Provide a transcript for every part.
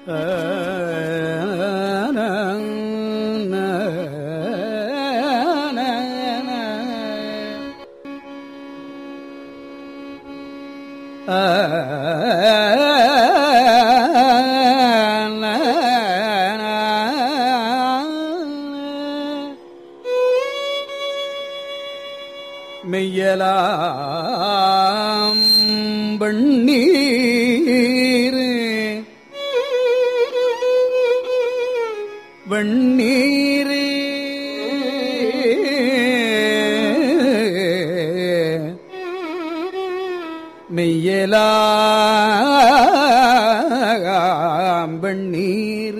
மெய்யலாம் வெண்ணீர் வெண்ணீர் மெய்யலாம் வெண்ணீர்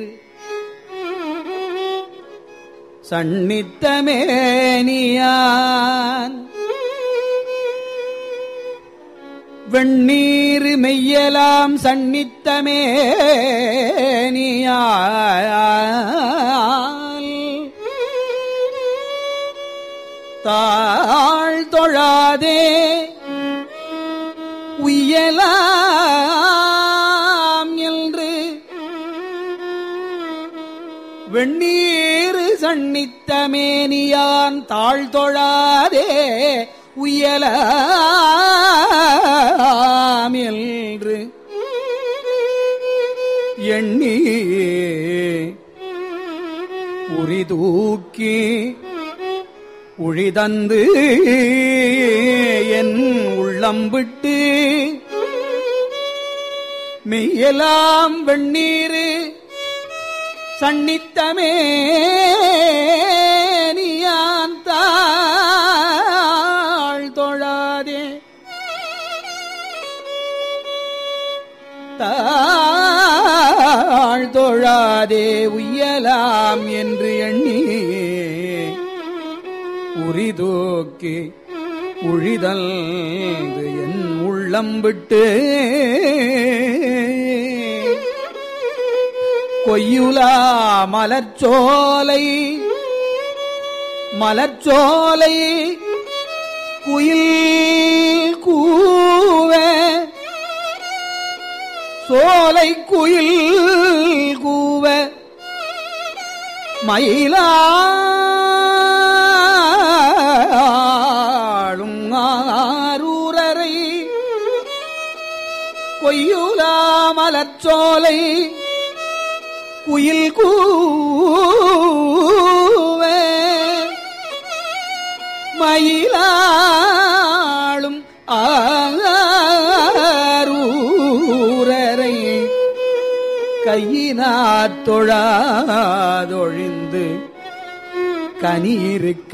சன்னித்தமேனியான் வெண்ணீர் மெய்யலாம் சன்னித்தமேனியால் தாழ் தொழாதே உய்யலாம் என்று வெண்ணீர் சன்னித்தமேனியான் தாழ் தொழாதே உயலாம் என்று எண்ணி உரிதூக்கி உழிதந்து என் உள்ளம் விட்டு மெய்யலாம் வெண்ணீரு சன்னித்தமே நீயான் தாழ் தொழாதே தாழ் தொழாதே உய்யலாம் என்று எண்ணி உரிதோக்கி உழிதல் என் உள்ளம் விட்டு கொய்யுலா மலர்ச்சோலை மலர்ச்சோலை குயில் கூவ சோலை குயில் கூவ மயிலாளும் ஆரூரரை கொய்யுலா மலர்ச்சோலை குயில் கூவ மயிலாளும் ஆரூரரை கையினாத் தொழாதொழிந்து கனியிருக்க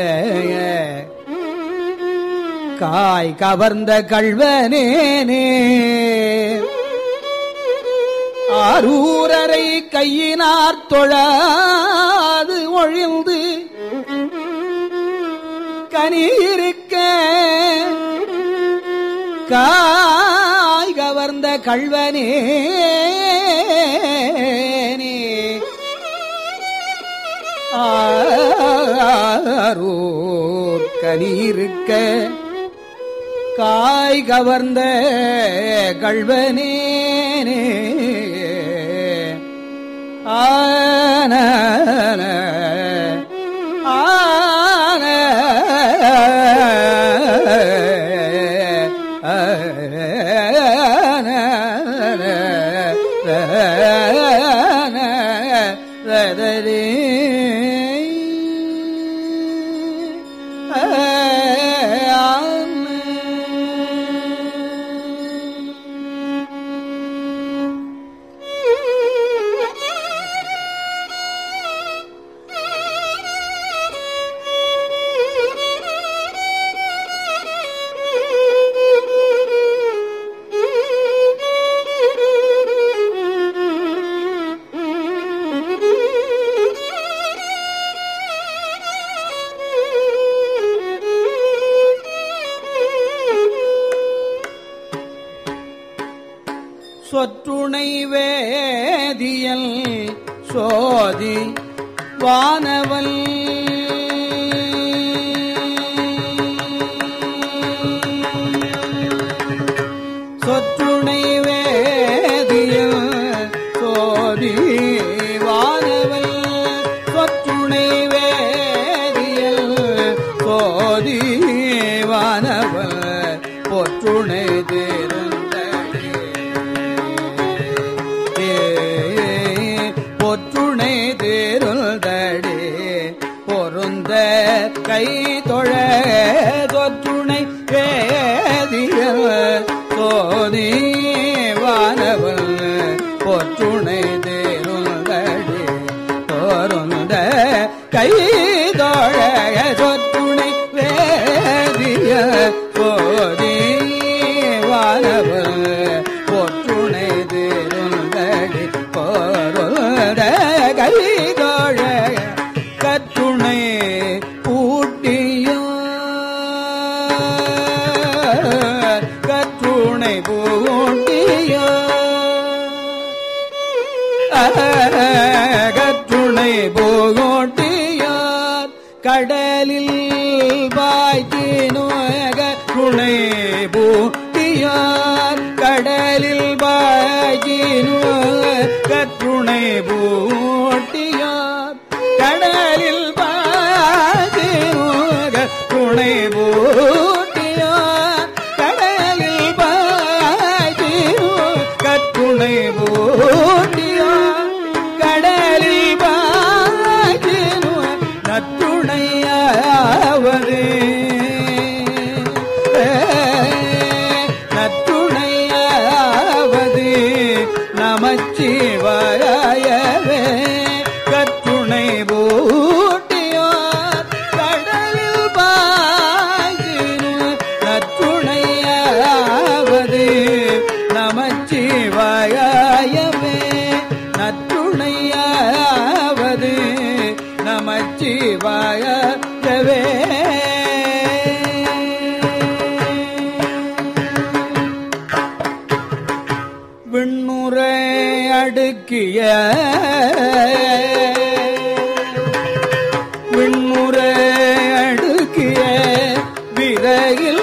காய் கவர்ந்த கள்வனேனே ஆரூரரை கையினார் தொழாது ஒழிந்து கனியிருக்க காய் கவர்ந்த கள்வனே ஆரூர் கனியிருக்க காய் கவர்ந்த கள்வனேனே ஆன ஆன சொற்றுணை வேதியல் சோதி வானவல் சொற்றுணை வேதியல் சோதி வானவல் பொற்றுணை தேருந்தடி தோருந்த கைதோழ சொற்றுணை வேதிய போதி வானவல் பொற்றுணை தேருந்தடி போருந்த கைதோழ கற்றுணை பூட்டியோ கற்றுணை பூட்டியோ கற்றுணை போகோட்டியார் கடலில் பாய்த்தினோ கற்றுணை பூட்டியார் கடலில் பாய்த்தினோ கற்றுணை பூட்டியார் கடலில் பாய்த்தினோ கற்றுணை பூட்டியார் கடலில் பாய்த்தினோ கற்றுணை பூட்டியார் கடலில் பாய்த்தினோ நத்துணையாவது நத்துணையாவது நமச்சிவாயவே கற்றுணை பூட்டியோர் கடலில் பாய்ச்சினு நற்றுணையாவது நமச்சிவாயவே நற்றுணையாவது நமச்சிவாயவே விண்ணுரை அடுக்கிய விண்ணுரை அடுக்கிய விரையில்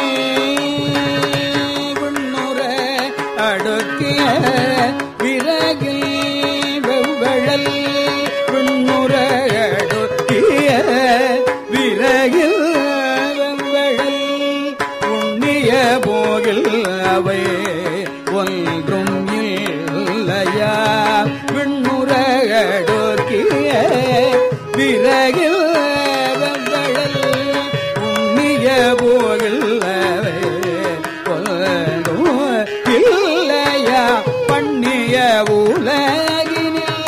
விண்ணுரை அடுக்கிய விறகில் வெவ்வழல் விண்ணுரை அடுக்கிய விறகில் வெவ்வழல் புண்ணிய போகில் அவை ஒன்றும் இல்லையா விண்ணுரகடோக்கிய விறகில் வெவ்வழல் புண்ணிய போகில் அவை ஒன்றும் இல்லையா பண்ணிய உலகினில்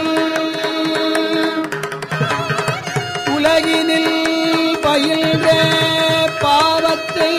உலகினில் பயில்ற பாவத்தை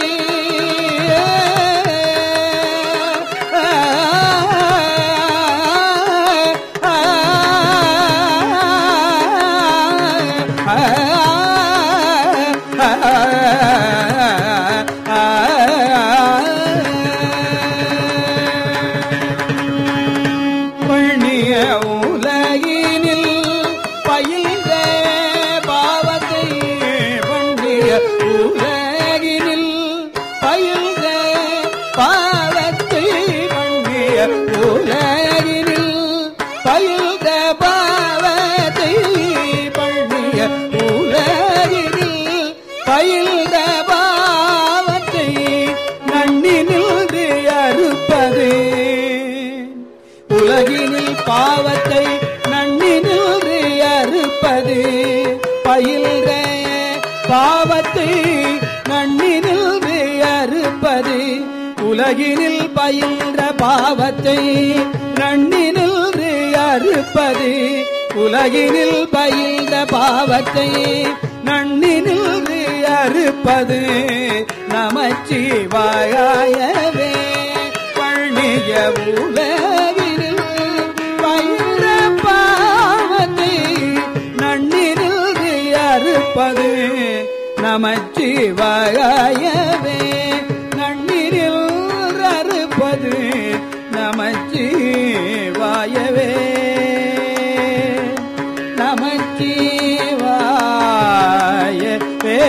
பண்ணிய உலகினில் பயில்ற பாவத்தை பண்ணிய உலகினில் பயில்ற பாவத்தை பண்ணிய உலகினில் பயில்ற பாவத்தை பண்ணிய உலகினில் பயில்ற பாவத்தை நன்னினில் அறுப்பது உலகினில் பாவத்தை நன்னினில் அறுப்பது பயில்ற பாவத்தை நன்னினில் அறுப்பது உலகினில் பயில்ற பாவத்தை நன்னினில் அறுப்பது உலகினில் பயில்ற பாவத்தை நன்னினில் அறுப்பது நமச்சிவாயவே பழனிய உலகினில் பயிர பாவத்தை நன்னினில் அறுப்பது நமச்சிவாயவே நன்னினில் அறுப்பது நமச்சிவாயவே நமச்சிவாயவே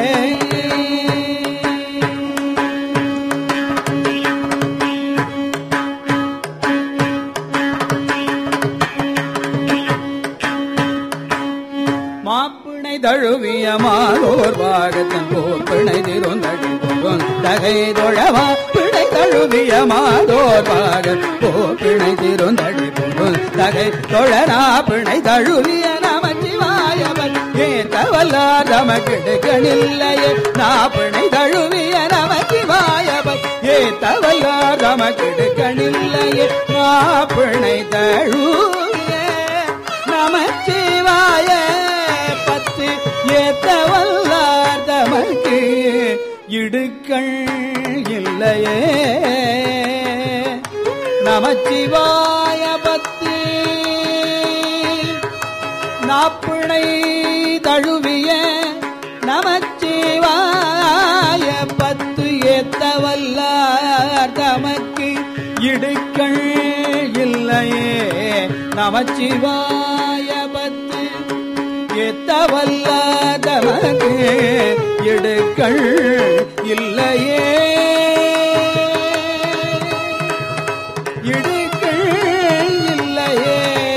மாப்பிணை தழுவிய மாலோர் பாகத்தன் கோப்பிணை திருந்தடி தகை தொழவா பிணை தழுவிய மாலோர் பாகன் கோப்பிணை திருந்தடி தகை தொழனா பிணை தழுவிய நமச்சிவாயவன் ஏத்த ஏத்தவல்லார் தமக்கெடுக்கணில்லையே நாப்பிணை தழுவிய நமச்சிவாயபத் ஏத்தவல்லார் தமக்கெடுக்கணில்லையே நாப்பிணை தழுவிய நமச்சிவாய பத்து ஏத்தவல்லார் தமக்கு இடுக்கள் இல்லையே நமச்சிவாய பத்து நாப்பிணை தழுவிய நமச்சிவாய பத்து ஏத்தவல்லார் தமக்கு இடுக்கள் இல்லையே நமச்சிவாய பத்து ஏத்தவல்ல தமக்கு இடுக்கள் இல்லையே இடுக்கள் இல்லையே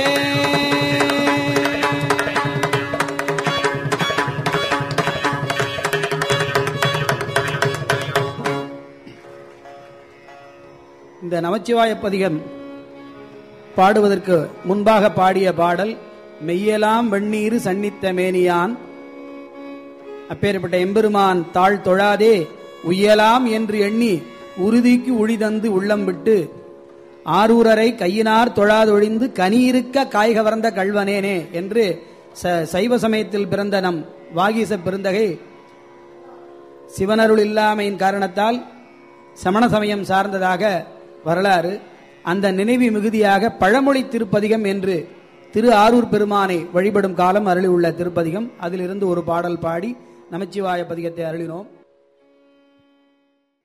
இந்த நமச்சிவாய பதிகம் பாடுவதற்கு முன்பாக பாடிய பாடல் மெய்யலாம் வெண்ணீரு சன்னித்த மேனியான் அப்பேற்பட்ட எம்பெருமான் தாழ் தொழாதே உய்யலாம் என்று எண்ணி உறுதிக்கு உழிதந்து உள்ளம் விட்டு ஆரூரரை கையினார் தொழாதொழிந்து கனியிருக்க காய் கவர்ந்த கல்வனேனே என்று ச- சைவ சமயத்தில் பிறந்த நம் வாகீச பெருந்தகை சிவனருள் இல்லாமையின் காரணத்தால் சமண சமயம் சார்ந்ததாக வரலாறு அந்த நினைவு மிகுதியாக பழமொழி திருப்பதிகம் என்று திரு ஆரூர் பெருமானை வழிபடும் காலம் அருளியுள்ள திருப்பதிகம் அதிலிருந்து ஒரு பாடல் பாடி நமச்சிவாய பதிகத்தை அருளினோம்